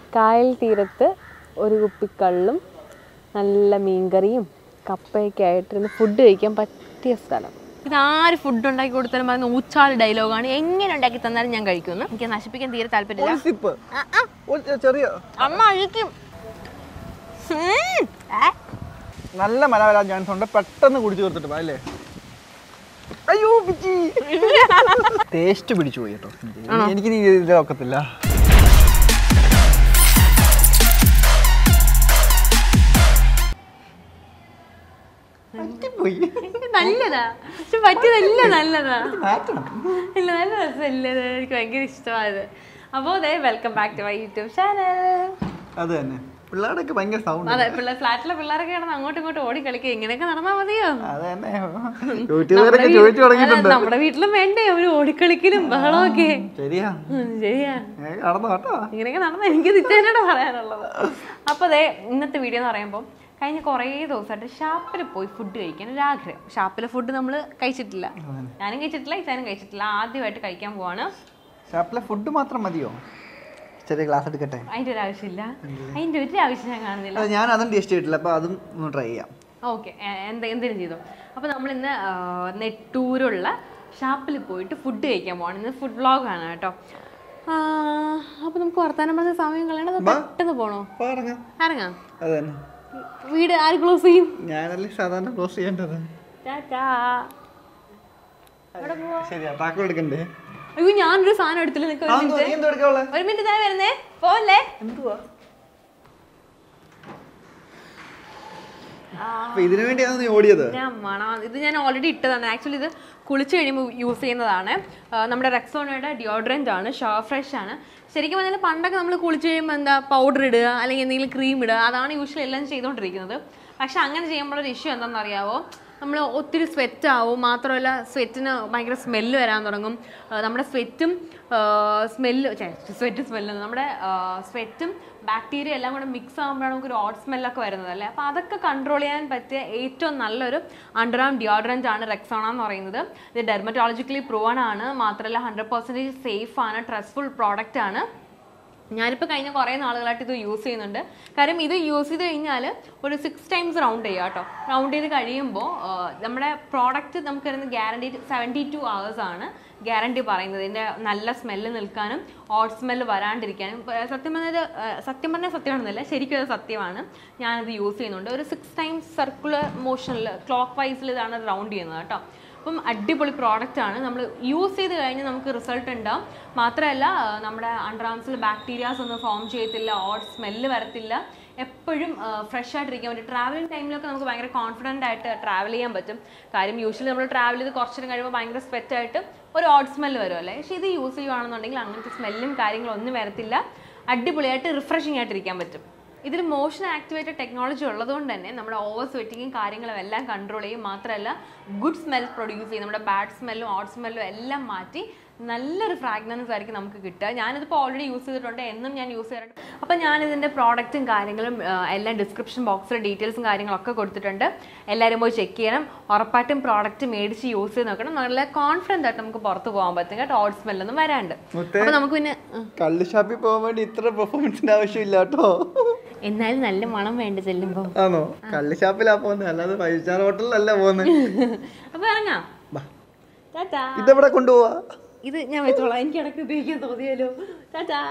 കായൽ തീരത്ത് ഒരു കുപ്പി കള്ളും നല്ല മീൻകറിയും കപ്പയൊക്കെ ആയിട്ടിരുന്ന് ഫുഡ് കഴിക്കാൻ പറ്റിയ സ്ഥലം ഇത് ആര് ഫുഡ് ഉണ്ടാക്കി കൊടുത്താലും പറയുന്ന ഊച്ചാൽ ഡയലോഗാണ് എങ്ങനെ ഉണ്ടാക്കി തന്നാലും ഞാൻ കഴിക്കുന്നു എനിക്ക് നശിപ്പിക്കാൻ തീരെ താല്പര്യമില്ല സിപ്പ് ചെറിയ അമ്മ അഴിക്കും ഉം. ഏ? നല്ല മഴ വരാൻ ചാൻസ് ഉണ്ട് പെട്ടെന്ന് കുടിച്ചു തീർത്തിട്ട് പോവാം, അല്ലേ അയ്യോ പിച്ചി ടേസ്റ്റ് പിടിച്ചു പോയി കേട്ടോ എനിക്ക് ഇതിൽ ഒക്കത്തില്ല പോയി നല്ലതാ പക്ഷെ പറ്റിയതല്ല നല്ലതാ മാറ്റണം ഇല്ല നല്ല രസമില്ല ഇത് എനിക്ക് ഭയങ്കര ഇഷ്ടമായത് അപ്പോൾ അതെ welcome back to my YouTube channel അത് തന്നെ പിള്ളേരൊക്കെ ഭയങ്കര സൗണ്ട് അതെ പിള്ളേർ ഫ്ലാറ്റിലെ പിള്ളേരൊക്കെ കിടന്ന് അങ്ങോട്ടും ഇങ്ങോട്ടും ഓടി കളിക്കുക ഇങ്ങനെയൊക്കെ നടന്നാൽ മതിയോ അത് തന്നെ യൂട്യൂബറൊക്കെ ചോദിച്ചു തുടങ്ങിയിട്ടുണ്ട് അല്ല, നമ്മുടെ വീട്ടിലും വേണ്ടേ ഒരു ഓടിക്കളിക്കലും ബഹളമൊക്കെ ശരിയാ ഉം, ശരിയാ ഏ, നടന്നു കേട്ടോ ഇങ്ങനെയൊക്കെ നടന്ന എനിക്ക് നിത്യേനോട് പറയാനുള്ളത് അപ്പോൾ അതെ ഇന്നത്തെ വീഡിയോ എന്ന് പറയുമ്പോൾ കഴിഞ്ഞ കുറേ ദിവസമായിട്ട് ഷാപ്പിൽ പോയി ഫുഡ് കഴിക്കാൻ ഒരു ആഗ്രഹം ഷാപ്പിലെ ഫുഡ് നമ്മൾ കഴിച്ചിട്ടില്ല ഞാനും കഴിച്ചിട്ടില്ല ഇച്ചാനും കഴിച്ചിട്ടില്ല ആദ്യമായിട്ട് കഴിക്കാൻ പോവാണ് ഷാപ്പിലെ ഫുഡ് മാത്രം മതിയോ ചെറിയ ഗ്ലാസ് എടുക്കട്ടെ അതിൻ്റെ ഒരു ആവശ്യമില്ല അതിൻ്റെ ഒരു ആവശ്യം ഞാൻ കാണുന്നില്ല അത് ഞാൻ അതും ടേസ്റ്റ് ചെയ്തിട്ടില്ല അപ്പോൾ അതും ഒന്ന് ട്രൈ ചെയ്യാം ഓക്കെ എന്ത് എന്തെങ്കിലും ചെയ്തോ അപ്പോൾ നമ്മൾ ഇന്ന് നെട്ടൂരുള്ള ഷാപ്പിൽ പോയിട്ട് ഫുഡ് കഴിക്കാൻ പോവാണ് ഇന്ന് ഫുഡ് വ്ളോഗാണ് കേട്ടോ അപ്പോൾ നമുക്ക് വർത്താനം പറഞ്ഞ സമയം കളയണത് പെട്ടെന്ന് പോണോ പറഞ്ഞ ഇറങ്ങാം അത് തന്നെ വീട് ആര് ക്ലോസ് ചെയ്യും ഞാനല്ലേ സാധാരണ ക്ലോസ് ചെയ്യേണ്ടത് ടാറ്റാ ശരിയാ താക്കോൽ എടുക്കണ്ടേ അയ്യോ ഞാനൊരു സാധനം എടുത്തില്ല നിനക്ക് ഒരു ആ, എന്തോ, നീ മിനിറ്റ് എന്തോ എടുക്കാനുള്ളെ? ഒരു മിനിറ്റ് താഴെ വരുന്നേ പോവല്ലേ എന്തുവാ അപ്പൊ ഇതിനു വേണ്ടിയാണ് നീ ഓടിയത് ഞാൻ മണം ഇത് ഞാൻ ഓൾറെഡി ഇട്ടതാണ് ആക്ച്വലി ഇത് കുളിച്ച് കഴിയുമ്പോൾ യൂസ് ചെയ്യുന്നതാണ് ആ, നമ്മുടെ റെക്സോണയുടെ ഡിയോഡ്രൻ്റ് ആണ് ഷോ ഫ്രഷ് ആണ് ശരിക്കും പറഞ്ഞാൽ പണ്ടൊക്കെ നമ്മൾ കുളിച്ച് കഴിയുമ്പോൾ എന്താ പൗഡർ ഇടുക അല്ലെങ്കിൽ എന്തെങ്കിലും ക്രീം ഇടുക അതാണ് യൂഷ്വലി എല്ലാം ചെയ്തുകൊണ്ടിരിക്കുന്നത് പക്ഷെ അങ്ങനെ ചെയ്യുമ്പോൾ ഒരു ഇഷ്യൂ എന്താണെന്ന് അറിയാവോ നമ്മൾ ഒത്തിരി സ്വെറ്റ് ആവും മാത്രമല്ല സ്വെറ്റിന് ഭയങ്കര സ്മെല്ല് വരാൻ തുടങ്ങും ആ, നമ്മുടെ സ്വെറ്റും സ്മെല്ല് സ്വെറ്റ് സ്മെല്ല് നമ്മുടെ സ്വെറ്റും ബാക്ടീരിയ എല്ലാം കൂടെ മിക്സ് ആകുമ്പോഴാണ് നമുക്കൊരു ഓട്ട് സ്മെല്ലൊക്കെ വരുന്നത് അല്ലേ അപ്പോൾ അതൊക്കെ കൺട്രോൾ ചെയ്യാൻ പറ്റിയ ഏറ്റവും നല്ലൊരു അണ്ടർആം ഡിയോഡ്രൻ്റ് ആണ് റെക്സോണ എന്ന് പറയുന്നത് ഇത് ഡെർമറ്റോളജിക്കലി പ്രൂവൺ ആണ് മാത്രമല്ല ഹൺഡ്രഡ് പെർസെൻറ്റേജ് സേഫ് ആണ് ട്രസ്റ്റ്ഫുൾ പ്രോഡക്റ്റ് ആണ് ഞാനിപ്പോൾ കഴിഞ്ഞ കുറേ നാളുകളായിട്ട് ഇത് യൂസ് ചെയ്യുന്നുണ്ട് കാര്യം ഇത് യൂസ് ചെയ്ത് കഴിഞ്ഞാൽ ഒരു സിക്സ് ടൈംസ് റൗണ്ട് ചെയ്യുക കേട്ടോ റൗണ്ട് ചെയ്ത് കഴിയുമ്പോൾ ആ, നമ്മുടെ പ്രോഡക്റ്റ് നമുക്ക് വരുന്ന ഗ്യാരണ്ടി സെവൻറ്റി ടു അവേഴ്സ് ആണ് ഗ്യാരണ്ടി പറയുന്നത് ഇതിൻ്റെ നല്ല സ്മെല്ല് നിൽക്കാനും ഓട്ട് സ്മെല്ല് വരാണ്ടിരിക്കാനും ഇപ്പൊ സത്യം പറഞ്ഞാൽ സത്യം പറഞ്ഞാൽ സത്യമാണെന്നല്ല ശരിക്കും അത് സത്യമാണ് ഞാനിത് യൂസ് ചെയ്യുന്നുണ്ട് ഒരു സിക്സ് ടൈംസ് സർക്കുലർ മോഷനിൽ ക്ലോക്ക് വൈസിൽ ഇതാണ് റൗണ്ട് ചെയ്യുന്നത് കേട്ടോ അപ്പം അടിപൊളി പ്രോഡക്റ്റ് ആണ് നമ്മൾ യൂസ് ചെയ്ത് കഴിഞ്ഞ് നമുക്ക് റിസൾട്ട് ഉണ്ടാവും മാത്രമല്ല ആ, നമ്മുടെ അണ്ടർആംസിൽ ബാക്ടീരിയാസ് ഒന്നും ഫോം ചെയ്യത്തില്ല ഓട്ട് സ്മെല്ല് വരത്തില്ല എപ്പോഴും ഫ്രഷ് ആയിട്ടിരിക്കാൻ പറ്റും ട്രാവലിംഗ് ടൈമിലൊക്കെ നമുക്ക് ഭയങ്കര കോൺഫിഡൻ്റ് ആയിട്ട് ട്രാവൽ ചെയ്യാൻ പറ്റും കാര്യം യൂഷ്വലി നമ്മൾ ട്രാവൽ ചെയ്ത് കുറച്ചു നേരം കഴിയുമ്പോൾ ഭയങ്കര സ്വെറ്റ് ആയിട്ട് ഒരു ഓട്ട് സ്മെല്ല് വരുമല്ലേ പക്ഷേ ഇത് യൂസ് ചെയ്യുകയാണെന്നുണ്ടെങ്കിൽ അങ്ങനത്തെ സ്മെല്ലും കാര്യങ്ങളും ഒന്നും വരത്തില്ല അടിപൊളിയായിട്ട് റിഫ്രഷിംഗ് ആയിട്ടിരിക്കാൻ പറ്റും ഇതിൽ മോഷൻ ആക്ടിവേറ്റഡ് ടെക്നോളജി ഉള്ളതുകൊണ്ട് തന്നെ നമ്മുടെ ഓവർ സ്വെറ്റിങ്ങും കാര്യങ്ങളും എല്ലാം കൺട്രോൾ ചെയ്യും മാത്രമല്ല ഗുഡ് സ്മെൽ പ്രൊഡ്യൂസ് ചെയ്യും നമ്മുടെ ബാഡ് സ്മെല്ലും ഓട്ട് സ്മെല്ലും എല്ലാം മാറ്റി നല്ലൊരു ഫ്രാഗ്രൻസ് ആയിരിക്കും നമുക്ക് കിട്ടുക ഞാനിതിപ്പോൾ ഓൾറെഡി യൂസ് ചെയ്തിട്ടുണ്ട് എന്നും ഞാൻ യൂസ് ചെയ്യാറുണ്ട് അപ്പോൾ ഞാനിതിൻ്റെ പ്രോഡക്റ്റും കാര്യങ്ങളും ആ, എല്ലാം ഡിസ്ക്രിപ്ഷൻ ബോക്സിൽ ഡീറ്റെയിൽസും കാര്യങ്ങളൊക്കെ കൊടുത്തിട്ടുണ്ട് എല്ലാവരും പോയി ചെക്ക് ചെയ്യണം ഉറപ്പായിട്ടും പ്രോഡക്റ്റ് മേടിച്ച് യൂസ് ചെയ്ത് നോക്കണം നല്ല കോൺഫിഡൻ്റ് ആയിട്ട് നമുക്ക് പുറത്ത് പോകാൻ പറ്റും കേട്ടോ ഓട്ട് സ്മെല്ലൊന്നും വരാണ്ട് മുത്തേ. അപ്പോൾ നമുക്ക് പിന്നെ ആ, കള്ള് ഷാപ്പിൽ പോകാൻ വേണ്ടി ഇത്ര പെർഫോമൻസിന്റെ ആവശ്യമില്ല കേട്ടോ എന്നാലും നല്ല മണം വേണ്ട ചെല്ലുമ്പോൾ ആണോ കള്ള് ഷാപ്പിലാ പോകുന്നത് അല്ലാതെ ഫൈവ് സ്റ്റാർ ഹോട്ടലിലല്ല പോകുന്നത് അപ്പോൾ ഇറങ്ങാം ബാ. ടാറ്റാ ഇതെവിടെ കൊണ്ടുപോവാ ഇത് ഞാൻ വെച്ചോളാം എനിക്ക് ഇടയ്ക്ക് ഉപയോഗിക്കാൻ തോന്നിയാലോ ടാറ്റാ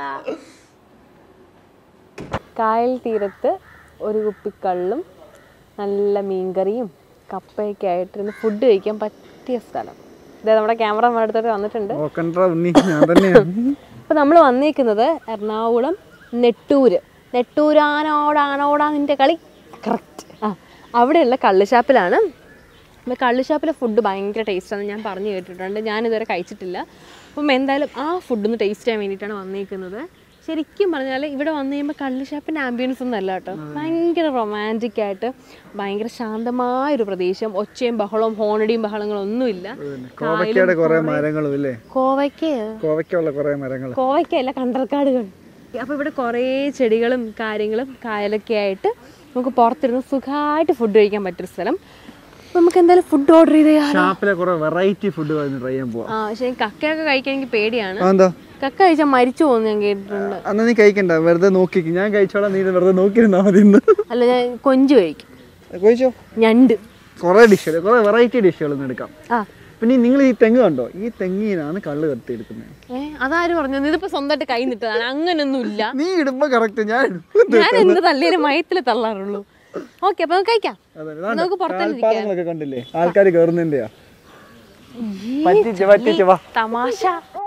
കായൽ തീരത്ത് ഒരു കുപ്പി കള്ളും നല്ല മീൻകറിയും കപ്പയൊക്കെ ആയിട്ടിരുന്ന് ഫുഡ് കഴിക്കാൻ പറ്റിയ സ്ഥലം ഇതേ നമ്മുടെ ക്യാമറ അടുത്തോട്ട് വന്നിട്ടുണ്ട് നോക്കണ്ട ഉണ്ണി ഞാൻ തന്നെയാണ് അപ്പോൾ നമ്മൾ വന്നിരിക്കുന്നത് എറണാകുളം നെട്ടൂര് നെട്ടൂരാനോടാനോടാ നിൻ്റെ കളി കറക്റ്റ് ആ അവിടെയുള്ള കള്ളുഷാപ്പിലാണ് അപ്പോൾ കള്ളുഷാപ്പിലെ ഫുഡ് ഭയങ്കര ടേസ്റ്റാണ് ഞാൻ പറഞ്ഞു കേട്ടിട്ടുണ്ട് ഞാനിതുവരെ കഴിച്ചിട്ടില്ല അപ്പം എന്തായാലും ആ ഫുഡ് ഒന്ന് ടേസ്റ്റ് ചെയ്യാൻ വേണ്ടിയിട്ടാണ് വന്നിരിക്കുന്നത് ശരിക്കും പറഞ്ഞാൽ ഇവിടെ വന്നു കഴിയുമ്പോൾ കള്ളുഷാപ്പിൻ്റെ ആംബിയൻസ് ഒന്നും അല്ല കേട്ടോ ഭയങ്കര റൊമാൻറ്റിക് ആയിട്ട് ഭയങ്കര ശാന്തമായൊരു പ്രദേശം ഒച്ചയും ബഹളവും ഹോണടിയും ബഹളങ്ങളും ഒന്നുമില്ല കോവയ്ക്കയുടെ കുറെ മരങ്ങളും ഇല്ലേ കോവയ്ക്ക് കോവയ്ക്കുള്ള കുറെ മരങ്ങൾ കോവയ്ക്കല്ല കണ്ടൽക്കാടുകൾ അപ്പോൾ ഇവിടെ കുറേ ചെടികളും കാര്യങ്ങളും കായലൊക്കെ ആയിട്ട് നമുക്ക് പുറത്തിരുന്ന് സുഖമായിട്ട് ഫുഡ് കഴിക്കാൻ പറ്റിയൊരു സ്ഥലം അപ്പോൾ നമുക്ക് എന്തായാലും ഫുഡ് ഓർഡർ ചെയ്ത് ഷാപ്പിലെ കുറെ വെറൈറ്റി ഫുഡ് ട്രൈ ചെയ്യാൻ പോവാം ആ പക്ഷേ കക്കയൊക്കെ കഴിക്കാൻ എനിക്ക് പേടിയാണ് എന്താ കക്ക കഴിച്ചാൽ മരിച്ചു പോകുന്നു ഞാൻ കേട്ടിട്ടുണ്ട് അന്ന് നീ കഴിക്കണ്ട വെറുതെ നോക്കിക്ക് ഞാൻ കഴിച്ചോളാം നീ ഇത് വെറുതെ നോക്കിയിരുന്നാ മതി ഇന്ന് അല്ല ഞാൻ കൊഞ്ച് കഴിക്കും കഴിച്ചോ ഞണ്ട് കുറേ ഡിഷുകൾ കുറേ വെറൈറ്റി ഡിഷുകൾ ഇന്ന് എടുക്കാം ആ പിന്നെ നിങ്ങൾ ഈ തെങ്ങ് കണ്ടോ ഈ തെങ്ങിനാണ് കള്ള് കത്തി എടുക്കുന്നത് ഏ അതാര് പറഞ്ഞു ഇതിപ്പോ സ്വന്തമായിട്ട് കൈ നിട്ടതാണ് അങ്ങനൊന്നും ഇല്ല നീ ഇടുമ്പോ കറക്റ്റ് ഞാൻ ഇടും ഞാൻ എന്ത് തള്ളിയൊരു മയത്തിൽ തള്ളാറുള്ളൂ ഓക്കെ അപ്പൊ നമുക്ക് കഴിക്കാം അതെ, നമുക്ക് പുറത്തേക്ക് കാൽപ്പാദങ്ങളൊക്കെ കണ്ടില്ലേ ആൾക്കാർ കയറുന്നതിന്റെയാ പറ്റിച്ച് പറ്റിച്ച് വാ തമാശ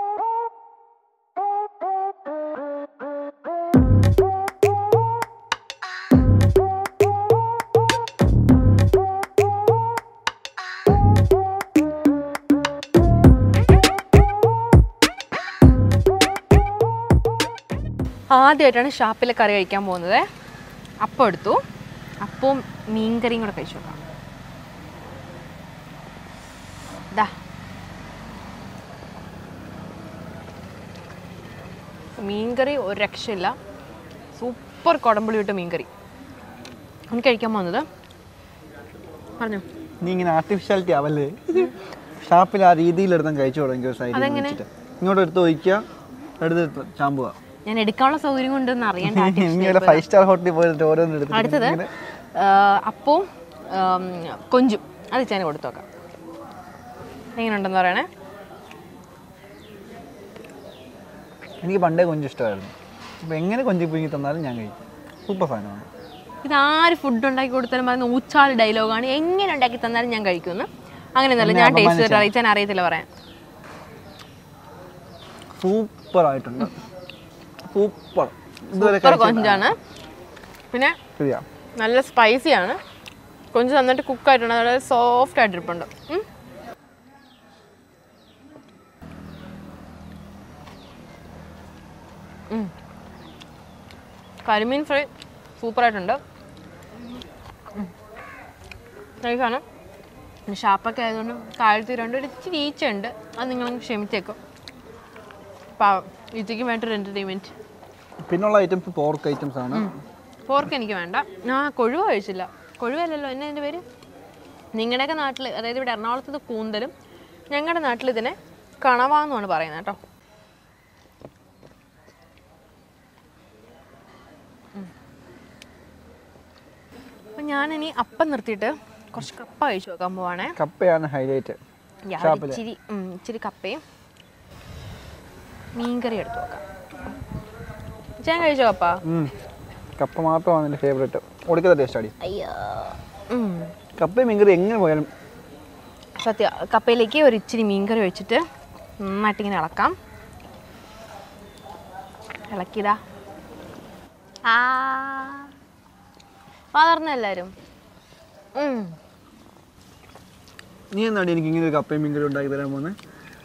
ആദ്യമായിട്ടാണ് ഷാപ്പിലെ കറി കഴിക്കാൻ പോകുന്നത് അപ്പം എടുത്തു അപ്പവും മീൻകറിയും കൂടെ കഴിച്ചു നോക്കാം ദാ മീൻകറി ഒരു രക്ഷയില്ല സൂപ്പർ കുടമ്പുളി ഇട്ട മീൻകറി എനിക്ക് കഴിക്കാൻ പോകുന്നത് പറഞ്ഞു നീ ഇങ്ങനെ ആർട്ടിഫിഷ്യാലിറ്റി ആവല്ലേ ഷാപ്പിൽ ആ രീതിയിൽ എടുത്താൽ കഴിച്ചു തുടങ്ങി ഒരു സൈഡിൽ വെച്ചിട്ട് ഇങ്ങോട്ട് എടുത്ത് ഒഴിക്കുക എടുത്ത് ചാമ്പുക ഞാൻ എടുക്കാനുള്ള സൗകര്യം കൊണ്ടെന്ന് അറിയാൻ നീ വല്ല ഫൈവ് സ്റ്റാർ ഹോട്ടലിൽ പോയിട്ട് ഓരോന്ന് അടുത്തത് എടുത്തിട്ട് ആ, അപ്പവും ആം, കൊഞ്ചും അത് ഞാൻ കൊടുത്തു നോക്കാം എങ്ങനെയുണ്ടെന്ന് പറയണേ എനിക്ക് പണ്ടേ കൊഞ്ച് ഇഷ്ടമായിരുന്നു അപ്പോൾ എങ്ങനെ കൊഞ്ച് പുഴുങ്ങി തന്നാലും ഞാൻ കഴിക്കും സൂപ്പർ സാധനമാണ് ഇതാര് ഫുഡ് ഉണ്ടാക്കി കൊടുത്താലും പറയുന്ന ഊച്ചാൽ ഡയലോഗാണ് എങ്ങനെ ഉണ്ടാക്കി തന്നാലും ഞാൻ കഴിക്കുമെന്ന് അങ്ങനെയൊന്നുമല്ല ഞാൻ ടേസ്റ്റ് ചെയ്തിട്ട് അറിയിച്ചാൽ അറിയത്തില്ല പറയാൻ സൂപ്പർ ആയിട്ടുണ്ട് സൂപ്പർ ഇതുവരെ സൂപ്പർ കൊഞ്ചാണ് പിന്നെ ശരിയാ നല്ല സ്പൈസിയാണ് കൊഞ്ച് നന്നായിട്ട് കുക്കായിട്ടുണ്ട് വളരെ സോഫ്റ്റ് ആയിട്ടിരിപ്പുണ്ട് ഉം. ഉം. കരിമീൻ ഫ്രൈ സൂപ്പറായിട്ടുണ്ട് നൈസാണ് പിന്നെ ഷാപ്പൊക്കെ ആയതുകൊണ്ട് താഴ്ത്തി രണ്ട് ഒരു ഇച്ചിരി ഈച്ചുണ്ട് അത് നിങ്ങൾ ക്ഷമിച്ചേക്കും പാവം ഈച്ചയ്ക്ക് വേണ്ടൊരു എൻ്റർടൈൻമെൻറ്റ് പിന്നുള്ള ഐറ്റംസ് പോർക്ക് ഐറ്റംസ് ആണ് പോർക്ക് എനിക്ക് വേണ്ട ആ കൊഴുവ കഴിച്ചില്ല കൊഴുവല്ലല്ലോ എന്നെ എൻ്റെ പേര് നിങ്ങളുടെയൊക്കെ നാട്ടിൽ അതായത് ഇവിടെ എറണാകുളത്ത് ഇത് കൂന്തലും ഞങ്ങളുടെ നാട്ടിൽ ഇതിനെ കണവാന്നുമാണ് പറയുന്നത് കേട്ടോ ഉം. അപ്പം ഞാനിനി അപ്പം നിർത്തിയിട്ട് കുറച്ച് കപ്പ കഴിച്ചു നോക്കാൻ പോവാണേ കപ്പയാണ് ഹൈലൈറ്റ് യാ, ഒരു ഇച്ചിരി ഉം, ഇച്ചിരി കപ്പയും മീൻകറി എടുത്ത് നോക്കാം ഞാൻ കഴിച്ചോ കപ്പ കപ്പ മാത്രമാണ് എൻ്റെ ഫേവറേറ്റ് ഒടുക്കത്തെ ടേസ്റ്റ് അടി അയ്യോ ഉം. കപ്പയും മീൻകറി എങ്ങനെ പോയാലും സത്യ കപ്പയിലേക്ക് ഒരു ഇച്ചിരി മീൻകറി ഒഴിച്ചിട്ട് നന്നായിട്ട് ഇങ്ങനെ ഇളക്കാം ഇളക്കിതാ ആ വളർന്ന എല്ലാവരും ഉം. നീ എന്നാടി എനിക്ക് ഇങ്ങനെ ഒരു കപ്പയും മീൻകറി ഉണ്ടാക്കി തരാൻ പോകുന്നത്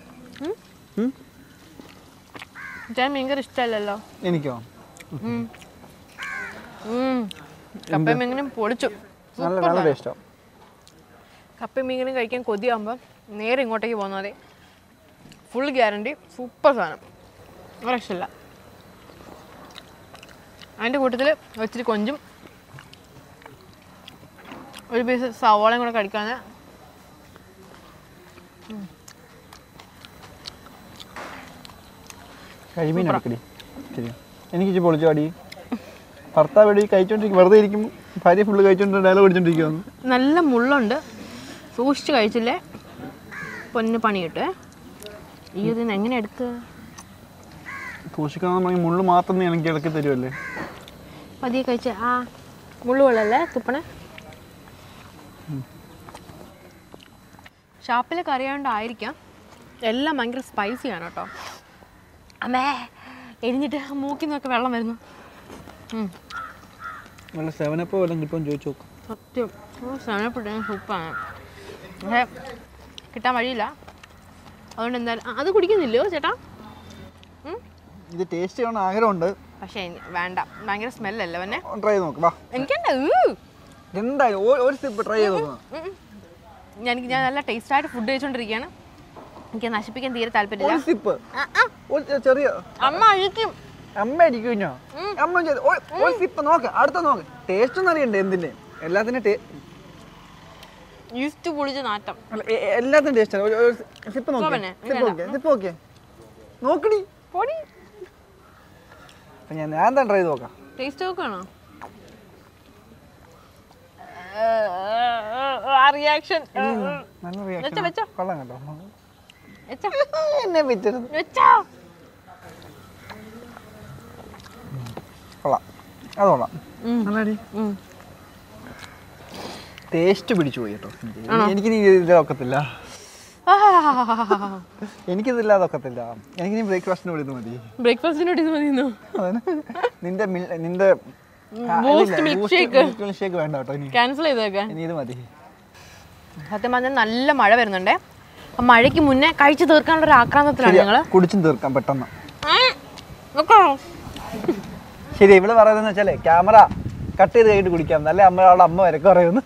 ഞാൻ മീൻകറി ഇഷ്ടമല്ലല്ലോ എനിക്കോ ഉം. ഉം. കപ്പയും മീൻകറിയും പൊളിച്ചു നല്ല നല്ല ടേസ്റ്റാണ് കപ്പയും മീൻകറിയും കഴിക്കാൻ കൊതിയാകുമ്പോൾ നേരെ ഇങ്ങോട്ടേക്ക് പോകുന്നത് മതി ഫുൾ ഗ്യാരണ്ടി സൂപ്പർ സാധനം ഒരു രക്ഷയില്ല അതിൻ്റെ കൂട്ടത്തിൽ ഇച്ചിരി കൊഞ്ചും ഒരു പീസ് സവാളയും കൂടെ കഴിക്കാൻ കരിമീൻ എടുക്കടി ശരി എനിക്ക് ഇച്ചിരി പൊളിച്ചു അടി ഭർത്താവ് എടി കഴിച്ചോണ്ടിരിക്കും വെറുതെ ഇരിക്കും ഭാര്യ ഫുള്ള് കഴിച്ചോണ്ട് ഡയലോഗ് അടിച്ചോണ്ടിരിക്കുവാന്ന് നല്ല മുള്ളുണ്ട് സൂക്ഷിച്ച് കഴിച്ചില്ലേ പൊന്ന് പണി കിട്ടുമേ ഈ ഇതിന് എങ്ങനെ എടുക്കുക സൂക്ഷിക്കണം മുള്ളു മാത്രം നീ എനിക്ക് ഇളക്കി തരുമല്ലേ പതിയെ കഴിച്ച ആ മുള്ളു വെള്ളല്ലേ തുപ്പണേ ഷാപ്പിലെ കറിയാണ്ടായിരിക്കാം എല്ലാം ഭയങ്കര സ്പൈസിയാണ് കേട്ടോ അമ്മേ എരിഞ്ഞിട്ട് മൂക്കിൽ നിന്നൊക്കെ വെള്ളം വരുന്നു ഉം. നല്ല സെവനപ്പോ വല്ലതും കിട്ടുമെന്ന് ചോദിച്ചു നോക്കും സത്യം സമയപ്പെട്ട സൂപ്പാണ് പക്ഷേ കിട്ടാൻ വഴിയില്ല അതുകൊണ്ട് എന്തായാലും ആ, അത് കുടിക്കുന്നില്ലയോ ചേട്ടാ ഉം? ഇത് ടേസ്റ്റ് ചെയ്യണമെന്ന് ആഗ്രഹമുണ്ട് പക്ഷേ ഇനി വേണ്ട ഭയങ്കര സ്മെല്ലല്ലേ പിന്നെ ട്രൈ ചെയ്ത് നോക്ക് വാ എനിക്കെന്താ എന്തായാലും ഒരു- ഒരു സ്റ്റെപ്പ് ട്രൈ ചെയ്ത് നോക്കണം ഞാൻ ഞാൻ നല്ല ടേസ്റ്റായിട്ട് ഫുഡ് കഴിച്ചുകൊണ്ടിരിക്കുകയാണ് എനിക്ക് നശിപ്പിക്കാൻ തീരെ താല്പര്യമില്ല ഒരു സ്റ്റെപ്പ് ഒരു ചെ- ചെറിയ അമ്മ അഴിക്കും അമ്മ അടിക്കും കുഞ്ഞോ അമ്മ ചെയ്ത് ഒരു- ഒരു സ്റ്റെപ്പ് നോക്ക് അടുത്ത നോക്ക് ടേസ്റ്റ് ഒന്നും അറിയണ്ടേ എന്തിന്റെ എല്ലാത്തിനും ടേ- ഈസ്റ്റ് പൊളിച്ച് നാറ്റം അല്ല, എ- എ- എല്ലാത്തിനും ടേസ്റ്റ് സിപ്പ് നോക്കി പിന്നെ, സിപ്പ് നോക്കി സിപ്പ് നോക്കി നോക്കടി പൊടി അപ്പം ഞാൻ ഞാൻ തന്നെ ട്രൈ ചെയ്ത് നോക്കാം ടേസ്റ്റ് നോക്കാണോ റിയാക്ഷൻ നല്ല വെച്ചോ, വെച്ചോ. റിയാക്ഷൻ കൊള്ളാം കേട്ടോ എന്നെ പിറ്റരുത് കൊള്ളാം അത് കൊള്ളാം നല്ലടി ടേസ്റ്റ് പിടിച്ചു പോയി കേട്ടോ എനിക്ക് ഇതിൽ ഒക്കത്തില്ല എനിക്കിതില്ലാതെ ഒക്കത്തില്ല എനിക്കിനി ബ്രേക്ക്ഫാസ്റ്റിന് വിളിയത് മതി ബ്രേക്ക്ഫാസ്റ്റിന് വേണ്ടി മതിയെന്നോ അതാണ്. നിന്റെ മിൽ- നിന്റെ Boost milkshake. ഷേക്ക് വേണ്ട കേട്ടോ ഇനി ക്യാൻസൽ ചെയ്തേക്കെ ഇനി ഇത് മതി സത്യം പറഞ്ഞാൽ നല്ല മഴ വരുന്നുണ്ടേ ആ മഴയ്ക്ക് മുന്നേ കഴിച്ചു തീർക്കാനുള്ള ഒരു ആക്രാന്തത്തിലാണ് ശരിയാ, ഞങ്ങള് കുടിച്ചും തീർക്കാം പെട്ടെന്ന് ഏ, നോക്കോ? ശരി ഇവള് പറയുന്നത് വെച്ചാലേ ക്യാമറ കട്ട് ചെയ്ത് കഴിഞ്ഞിട്ട് കുടിക്കാം നല്ല അമ്മ അവളുടെ അമ്മ വരക്ക് പറയുന്നു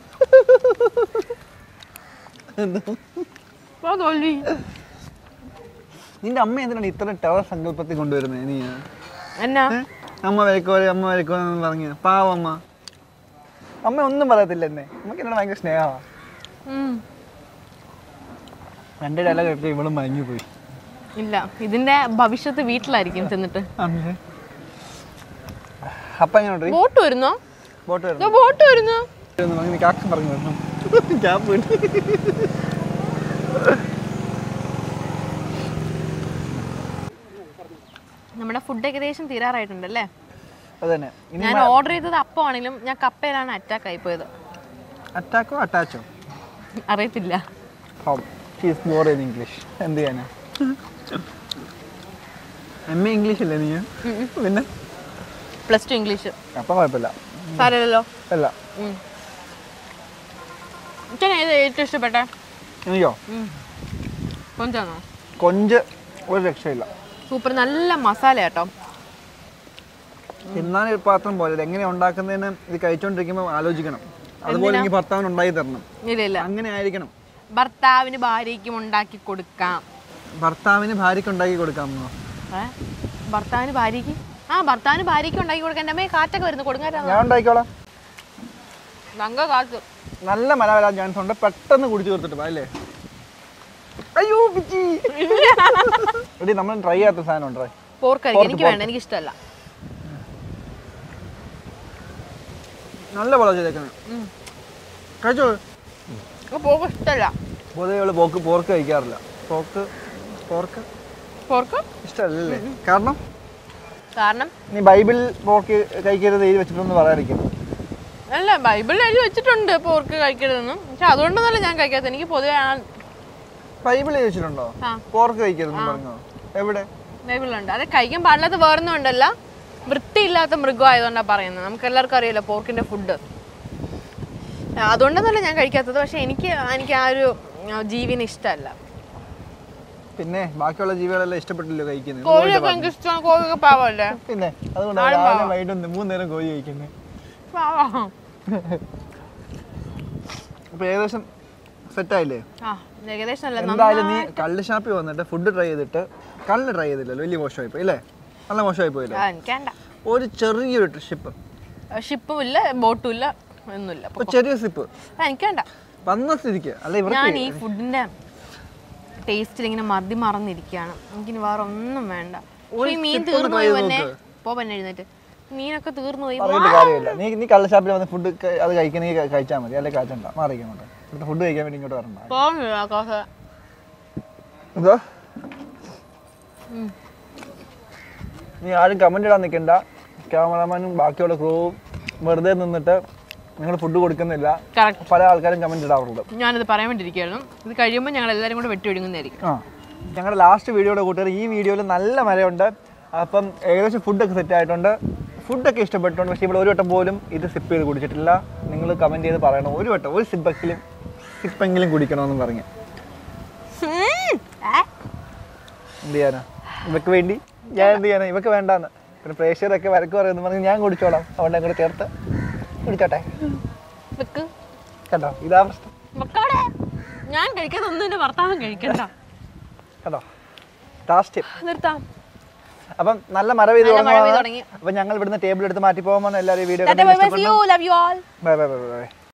പോ തോൽവി നിന്റെ അമ്മ എന്തിനാണ് ഇത്ര ടെറർ സങ്കല്പത്തിൽ കൊണ്ടുവരുന്നത് നീ എന്നാ ഏ? അമ്മ വരക്കോലെ അമ്മ വരക്കോലെന്ന് പറഞ്ഞു പാവമ്മ അമ്മ ഒന്നും പറയത്തില്ല എന്നെ നമുക്ക് എന്നോട് ഭയങ്കര സ്നേഹമാണ് ഉം. രണ്ട് ഡയലോഗ് കേട്ട് ഇവളും മയങ്ങി പോയി ഇല്ല ഇതിന്റെ ഭവിഷ്യത്ത് വീട്ടിലായിരിക്കും ചെന്നിട്ട് അമ്മേ അപ്പൊ എങ്ങനെ ബോട്ട് വരുന്നോ ബോട്ട് ദോ ബോട്ട് വരുന്നു വരുന്നു കാക്ക പറഞ്ഞു വരണം ക്യാപ്പ് കിട്ടി നമ്മുടെ ഫുഡ് ഏകദേശം തീരാറായിട്ടുണ്ട് അല്ലേ അത് തന്നെ ഇനി ഞാൻ ഓർഡർ ചെയ്തത് അപ്പമാണെങ്കിലും ഞാൻ കപ്പയിലാണ് അറ്റാക്ക് ആയിപ്പോയത് അറ്റാക്കോ അറ്റാച്ചോ അറിയത്തില്ല ഷീസ് ബോർ ഇൻ ഇംഗ്ലീഷ് എന്ത് ചെയ്യാനാ എം എ ഇംഗ്ലീഷ് അല്ലേ നീ പിന്നെ പ്ലസ് ടു ഇംഗ്ലീഷ് അപ്പം കുഴപ്പമില്ല സാരമില്ലല്ലോ അല്ല എനിക്ക് ഏത് ഏറ്റവും ഇഷ്ടപ്പെട്ടെ എനിക്കോ കൊഞ്ചാണോ കൊഞ്ച് ഒരു രക്ഷയില്ല സൂപ്പർ നല്ല മസാല കേട്ടോ തിന്നാൻ ഒരു പാത്രം പോലെ ഇത് എങ്ങനെ ഉണ്ടാക്കുന്നതിന് ഇത് കഴിച്ചോണ്ടിരിക്കുമ്പോൾ ആലോചിക്കണം അതുപോലെ എനിക്ക് ഭർത്താവിന് ഉണ്ടാക്കി തരണം ഇല്ല ഇല്ല അങ്ങനെ ആയിരിക്കണം ഭർത്താവിന് ഭാര്യയ്ക്കും ഉണ്ടാക്കി കൊടുക്കാം ഭർത്താവിന് ഭാര്യയ്ക്ക് ഉണ്ടാക്കി കൊടുക്കാമെന്നോ ഏ? ഭർത്താവിന് ഭാര്യയ്ക്ക് ആ ഭർത്താവിന് ഭാര്യയ്ക്ക് ഉണ്ടാക്കി കൊടുക്കാൻ എൻ്റെ അമ്മയെ കാറ്റൊക്കെ വരുന്നു കൊടുങ്ങാറ്റാ ഞാൻ ഉണ്ടാക്കിക്കോളാം തങ്ക കാത്ത് നല്ല മല വരാൻ ചാൻസ് ഉണ്ട് പെട്ടെന്ന് കുടിച്ചു തീർത്തിട്ട് പോകാം അല്ലേ അയ്യോ പിച്ചി എടി നമ്മൾ ട്രൈ ചെയ്യാത്ത സാധനം ഉണ്ട് പോർക്കരിക്കും എനിക്ക് വേണ്ട എനിക്ക് ഇഷ്ടമല്ല നല്ല പോലെ ചെയ്തേക്കുന്നത് കഴിച്ചോ പോർക്ക് ഇഷ്ടമല്ല പൊതുവെ അവള് പോക്ക് പോർക്ക് കഴിക്കാറില്ല പോക്ക് പോർക്ക് പോർക്ക് ഇഷ്ടമല്ലല്ലേ കാരണം കാരണം നീ ബൈബിൾ പോർക്ക് കഴിക്കരുത് എഴുതി വെച്ചിട്ടൊന്ന് പറയാതിരിക്കും അല്ല ബൈബിളിൽ എഴുതി വെച്ചിട്ടുണ്ട് പോർക്ക് കഴിക്കരുതെന്നും പക്ഷെ അതുകൊണ്ടൊന്നല്ല ഞാൻ കഴിക്കാത്ത എനിക്ക് പൊതുവെ ആ ബൈബിൾ എഴുതി വെച്ചിട്ടുണ്ടോ ആ. പോർക്ക് കഴിക്കരുതെന്ന് പറഞ്ഞോ എവിടെ ബൈബിളുണ്ട് അത് കഴിക്കാൻ പാടില്ലാത്ത വേറൊന്നും ഉണ്ടല്ല വൃത്തിയില്ലാത്ത മൃഗം ആയതുകൊണ്ടാണ് പറയുന്നത് നമുക്ക് എല്ലാവർക്കും അറിയാലോ പോർക്കിന്റെ ഫുഡ് അതുകൊണ്ടൊന്നല്ല ഞാൻ കഴിക്കാത്തത് പക്ഷെ എനിക്ക് എനിക്ക് ആ ഒരു ആ, ജീവിനെ ഇഷ്ടമല്ല പിന്നെ ബാക്കിയുള്ള ജീവികളെല്ലാം ഇഷ്ടപ്പെട്ടില്ലോ കഴിക്കുന്നത് കോഴിയൊക്കെ എനിക്ക് ഇഷ്ടമാണ് കോഴിയൊക്കെ പാവമല്ലേ പിന്നെ അതുകൊണ്ട് രാവിലെ വൈകിട്ട് മൂന്ന് നേരം കോഴി കഴിക്കുന്നത് പാവം അപ്പൊ ഏകദേശം സെറ്റായില്ലേ ആ ഏകദേശം അല്ല എന്തായാലും നീ കള്ള് ഷാപ്പിൽ വന്നിട്ട് ഫുഡ് ട്രൈ ചെയ്തിട്ട് കള്ള് ട്രൈ ചെയ്തില്ലല്ലോ വലിയ മോശമായി പോയി അല്ലേ നല്ല മോശമായി പോയില്ലേ ആ, എനിക്കേണ്ട ഒരു ചെറിയൊരു ഷിപ്പ് ഷിപ്പും ഇല്ല ബോട്ടും ഇല്ല ഒന്നുമില്ല ഒരു ചെറിയ സിപ്പ് ആ, എനിക്കേണ്ട വന്ന സ്ഥിതിക്ക് അല്ല ഞാൻ ഇവർക്ക് ഈ ഫുഡിന്റെ ടേസ്റ്റിൽ ഇങ്ങനെ മതി മറന്നിരിക്കുകയാണ് എനിക്കിനി വേറെ ഒന്നും വേണ്ട ഒരു ഈ മീൻ sip ഒന്ന് തീർന്നു try പോയി ചെയ്ത് തന്നെ നോക്ക്. പോ തന്നെ എഴുന്നേറ്റ് മീനൊക്കെ തീർന്നു പോയി പറഞ്ഞിട്ട് കാര്യമില്ല നീ നീ കള്ള് ഷാപ്പിൽ വന്ന് ഫുഡ് അത് കഴിക്കണമെങ്കിൽ കഴിച്ചാൽ മതി അല്ലെങ്കിൽ കഴിച്ചണ്ട മാറിക്കാൻ കൊണ്ട് ഇവിടുത്തെ ഫുഡ് കഴിക്കാൻ വേണ്ടി ഇങ്ങോട്ട് വരണ്ട പോകുന്നില്ല കോസ എന്തോ നീ ആരും കമന്റ് ഇടാൻ നിൽക്കണ്ട ക്യാമറമാനും ബാക്കിയുള്ള ക്രൂവും വെറുതെ നിന്നിട്ട് നിങ്ങൾ ഫുഡ് കൊടുക്കുന്നില്ല കറക്റ്റ് പല ആൾക്കാരും കമന്റ് ഇടാറുണ്ട് ഞാനിത് പറയാൻ വേണ്ടിയിരിക്കുകയായിരുന്നു ഇത് കഴിയുമ്പോൾ ഞങ്ങൾ എല്ലാവരും കൂടെ വെട്ടി ഒഴുങ്ങുന്നതായിരിക്കും ആ ഞങ്ങളുടെ ലാസ്റ്റ് വീഡിയോയുടെ കൂട്ടുകാർ ഈ വീഡിയോയിൽ നല്ല മരയുണ്ട് അപ്പം ഏകദേശം ഫുഡൊക്കെ സെറ്റ് ആയിട്ടുണ്ട് ഫുഡൊക്കെ ഇഷ്ടപ്പെട്ടുണ്ട് പക്ഷേ ഇവിടെ ഒരു വട്ടം പോലും ഇത് സിപ്പ് ചെയ്ത് കുടിച്ചിട്ടില്ല നിങ്ങൾ കമൻറ്റ് ചെയ്ത് പറയണം ഒരു വട്ടം ഒരു സിപ്പെങ്കിലും സിപ്പെങ്കിലും കുടിക്കണമെന്ന് പറഞ്ഞ് എന്ത് ചെയ്യാനാ ഇവക്ക് വേണ്ടി ഞാൻ എന്ത് ചെയ്യാനാ ഇവക്ക് വേണ്ടാന്ന് പിന്നെ പ്രേക്ഷകരൊക്കെ വരക്ക് പറയുന്നു പറഞ്ഞ് ഞാൻ കുടിച്ചോളാം അവിടെ കൂടെ ചേർത്ത് കുടിച്ചോട്ടെ വെക്ക് കേട്ടോ ഇതാ പ്രശ്നം വെക്കാടെ ഞാൻ കഴിക്കാതെ ഒന്നും എൻ്റെ ഭർത്താവും കഴിക്കണ്ട കേട്ടോ ലാസ്റ്റ് നിർത്താം അപ്പം നല്ല മഴ പെയ്ത് നല്ല മഴ പെയ്ത് തുടങ്ങുവാണ്. തുടങ്ങി. അപ്പം ഞങ്ങൾ ഇവിടുന്ന് ടേബിൾ എടുത്ത് മാറ്റി പോകുമ്പോൾ എല്ലാവരും video bye bye see you love you all bye bye bye by